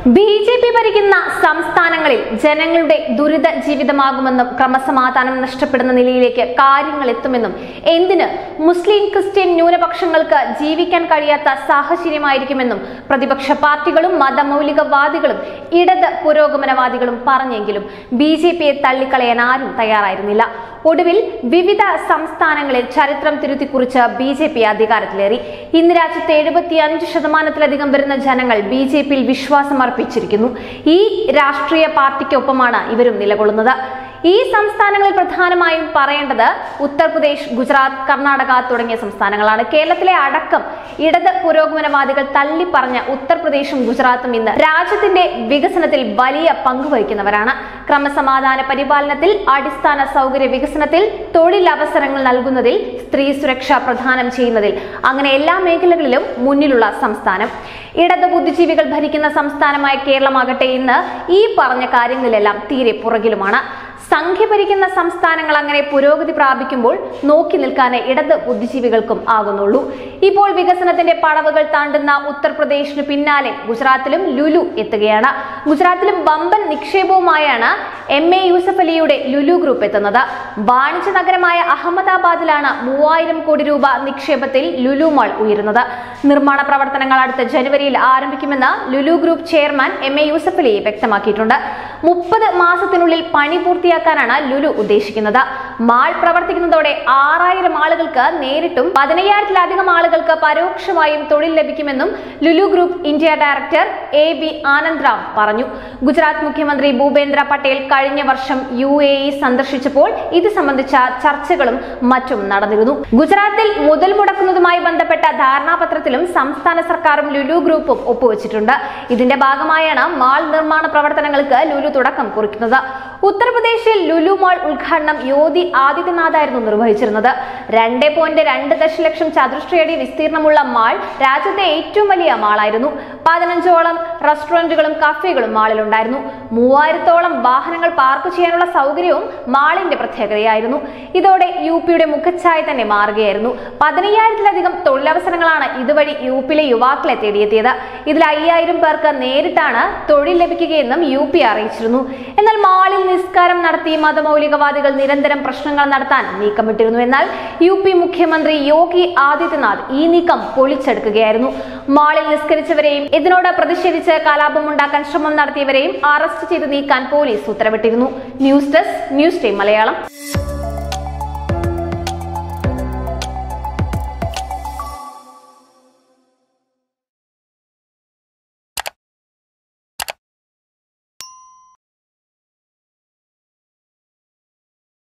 B J P ഭരിക്കുന്ന സംസ്ഥാനങ്ങളിൽ ജനങ്ങളുടെ ദുരിത ജീവിതമാകുമെന്നും ക്രമസമാധാനം നഷ്ടപ്പെടുന്ന നിലയിലേക്ക് കാര്യങ്ങൾ എത്തുമെന്നും എന്തിന് മുസ്ലിം ക്രിസ്ത്യൻ ന്യൂനപക്ഷങ്ങൾക്ക് ജീവിക്കാൻ കഴിയാത്ത സാഹചര്യമായിരിക്കുമെന്നും പ്രതിപക്ഷ പാർട്ടികളും മതമൗലികവാദികളും ഇടത് പുരോഗമനവാദികളും പറഞ്ഞെങ്കിലും ബി ജെ പിയെ തള്ളിക്കളയാൻ ആരും തയ്യാറായിരുന്നില്ല ഒടുവിൽ വിവിധ സംസ്ഥാനങ്ങളിൽ ചരിത്രം തിരുത്തിക്കുറിച്ച് ബി ജെ പി അധികാരത്തിലേറി ഇന്ന് രാജ്യത്തെ എഴുപത്തിയഞ്ച് ശതമാനത്തിലധികം വരുന്ന ജനങ്ങൾ ബി ജെ പിയിൽ വിശ്വാസം അർപ്പിച്ചിരിക്കുന്നു ഈ രാഷ്ട്രീയ പാർട്ടിക്കൊപ്പമാണ് ഇവരും നിലകൊള്ളുന്നത് ഈ സംസ്ഥാനങ്ങളിൽ പ്രധാനമായും പറയേണ്ടത് ഉത്തർപ്രദേശ് ഗുജറാത്ത് കർണാടക തുടങ്ങിയ സംസ്ഥാനങ്ങളാണ് കേരളത്തിലെ അടക്കം ഇടത് പുരോഗമനവാദികൾ തള്ളിപ്പറഞ്ഞ ഉത്തർപ്രദേശും ഗുജറാത്തും ഇന്ന് രാജ്യത്തിന്റെ വികസനത്തിൽ വലിയ പങ്കുവഹിക്കുന്നവരാണ് ക്രമസമാധാന പരിപാലനത്തിൽ അടിസ്ഥാന സൗകര്യ വികസനത്തിൽ തൊഴിലവസരങ്ങൾ നൽകുന്നതിൽ സ്ത്രീ സുരക്ഷ പ്രദാനം ചെയ്യുന്നതിൽ അങ്ങനെ എല്ലാ മേഖലകളിലും മുന്നിലുള്ള സംസ്ഥാനം ഇടത് ബുദ്ധിജീവികൾ ഭരിക്കുന്ന സംസ്ഥാനമായ കേരളമാകട്ടെ ഇന്ന് ഈ പറഞ്ഞ കാര്യങ്ങളിലെല്ലാം തീരെ പുറകിലുമാണ് സംഖ്യ ഭരിക്കുന്ന സംസ്ഥാനങ്ങൾ അങ്ങനെ പുരോഗതി പ്രാപിക്കുമ്പോൾ നോക്കി നിൽക്കാനേ ഇടത് ബുദ്ധിജീവികൾക്കും ആകുന്നുള്ളൂ ഇപ്പോൾ വികസനത്തിന്റെ പടവുകൾ താണ്ടുന്ന ഉത്തർപ്രദേശിന് പിന്നാലെ ഗുജറാത്തിലും ലുലു എത്തുകയാണ് ഗുജറാത്തിലും വമ്പൻ നിക്ഷേപവുമായാണ് എം എ യൂസഫ് അലിയുടെ ലുലു ഗ്രൂപ്പ് എത്തുന്നത് വാണിജ്യ നഗരമായ അഹമ്മദാബാദിലാണ് മൂവായിരം കോടി രൂപ നിക്ഷേപത്തിൽ ലുലു മാൾ ഉയരുന്നത് നിർമ്മാണ പ്രവർത്തനങ്ങൾ അടുത്ത ജനുവരിയിൽ ആരംഭിക്കുമെന്ന് Lulu group chairman M A Yusuff Ali വ്യക്തമാക്കിയിട്ടുണ്ട് മുപ്പത് മാസത്തിനുള്ളിൽ പണി പൂർത്തിയാക്കാനാണ് ലുലു ഉദ്ദേശിക്കുന്നത് മാൾ പ്രവർത്തിക്കുന്നതോടെ ആറായിരം ആളുകൾക്ക് നേരിട്ടും പതിനയ്യായിരത്തിലധികം ആളുകൾക്ക് പരോക്ഷമായും തൊഴിൽ ലഭിക്കുമെന്നും Lulu group India director A B Anandram പറഞ്ഞു ഗുജറാത്ത് മുഖ്യമന്ത്രി ഭൂപേന്ദ്ര പട്ടേൽ കഴിഞ്ഞ വർഷം യു എ ഇ സന്ദർശിച്ചപ്പോൾ ഇത് സംബന്ധിച്ച ചർച്ചകളും മറ്റും നടന്നിരുന്നു ഗുജറാത്തിൽ മുതൽ മുടക്കുന്നതുമായി ബന്ധപ്പെട്ട ധാരണാപത്രത്തിലും സംസ്ഥാന സർക്കാരും ലുലു ഗ്രൂപ്പും ഒപ്പുവെച്ചിട്ടുണ്ട് ഇതിന്റെ ഭാഗമായാണ് മാൾ നിർമ്മാണ പ്രവർത്തനങ്ങൾക്ക് ലുലു തുടക്കം കുറിക്കുന്നത് ഉത്തർപ്രദേശിൽ ലുലു മാൾ ഉദ്ഘാടനം യോഗി ആദിത്യനാഥായിരുന്നു നിർവഹിച്ചിരുന്നത് രണ്ട് പോയിന്റ് രണ്ട് ദശലക്ഷം ചതുരശ്രയടി വിസ്തീർണമുള്ള മാൾ രാജ്യത്തെ ഏറ്റവും വലിയ മാളായിരുന്നു പതിനഞ്ചോളം റെസ്റ്റോറന്റുകളും കഫേകളും മാളിലുണ്ടായിരുന്നു മൂവായിരത്തോളം വാഹനങ്ങൾ പാർക്ക് ചെയ്യാനുള്ള സൗകര്യവും മാളിന്റെ പ്രത്യേകതയായിരുന്നു ഇതോടെ യു പിയുടെ മുഖച്ഛായ തന്നെ മാറുകയായിരുന്നു പതിനയ്യായിരത്തിലധികം തൊഴിലവസരങ്ങളാണ് ഇതുവഴി യു പിയിലെ യുവാക്കളെ തേടിയെത്തിയത് ഇതിൽ അയ്യായിരം പേർക്ക് നേരിട്ടാണ് തൊഴിൽ ലഭിക്കുകയെന്നും യു പി അറിയിച്ചിരുന്നു എന്നാൽ മാളിൽ നിസ്കാരം നടത്തി മതമൗലികവാദികൾ നിരന്തരം പ്രശ്നങ്ങൾ നടത്താൻ നീക്കമിട്ടിരുന്നു എന്നാൽ യു പി മുഖ്യമന്ത്രി യോഗി ആദിത്യനാഥ് ഈ നീക്കം പൊളിച്ചെടുക്കുകയായിരുന്നു മാളിൽ നിസ്കരിച്ചവരെയും ഇതിനോട് പ്രതിഷേധിച്ച് കലാപമുണ്ടാക്കാൻ ശ്രമം നടത്തിയവരെയും അറസ്റ്റ് ചെയ്ത് നീക്കാൻ പോലീസ് ഉത്തരവിട്ടിരുന്നു news desk news time Malayalam